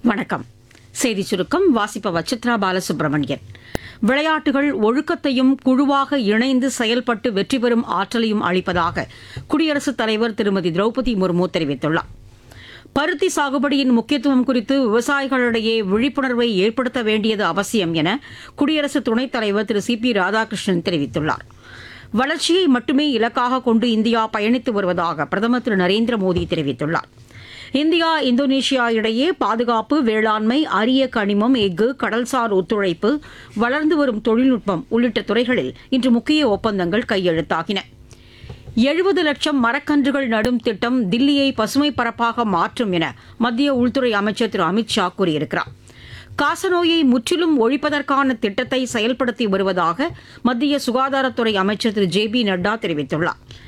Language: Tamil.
வணக்கம் செய்தி சுருக்கம் வாசிப்பவர் சித்ரா பாலசுப்ரமணியன் விளையாட்டுகள் ஒழுக்கத்தையும் குழுவாக இணைந்து செயல்பட்டு வெற்றி பெறும் ஆற்றலையும் அளிப்பதாக குடியரசுத் தலைவர் திருமதி திரௌபதி முர்மு தெரிவித்துள்ளார் பருத்தி சாகுபடியின் முக்கியத்துவம் குறித்து விவசாயிகளிடையே விழிப்புணர்வை ஏற்படுத்த வேண்டியது அவசியம் என குடியரசு துணைத் தலைவர் திரு சி பி ராதாகிருஷ்ணன் தெரிவித்துள்ளார் வளர்ச்சியை மட்டுமே இலக்காக கொண்டு இந்தியா பயணித்து வருவதாக பிரதமர் திரு நரேந்திர மோடி தெரிவித்துள்ளார் இந்தியா இந்தோனேஷியா இடையே பாதுகாப்பு வேளாண்மை அரிய கனிமம் எஃகு கடல்சார் ஒத்துழைப்பு வளர்ந்து வரும் தொழில்நுட்பம் உள்ளிட்ட துறைகளில் இன்று முக்கிய ஒப்பந்தங்கள் கையெழுத்தாகின எழுபது லட்சம் மரக்கன்றுகள் நடும் திட்டம் தில்லியை பசுமை பரப்பாக மாற்றும் என மத்திய உள்துறை அமைச்சர் திரு அமித் ஷா கூறியிருக்கிறார் காசநோயை முற்றிலும் ஒழிப்பதற்கான திட்டத்தை செயல்படுத்தி வருவதாக மத்திய சுகாதாரத்துறை அமைச்சர் திரு ஜே பி நட்டா தெரிவித்துள்ளார்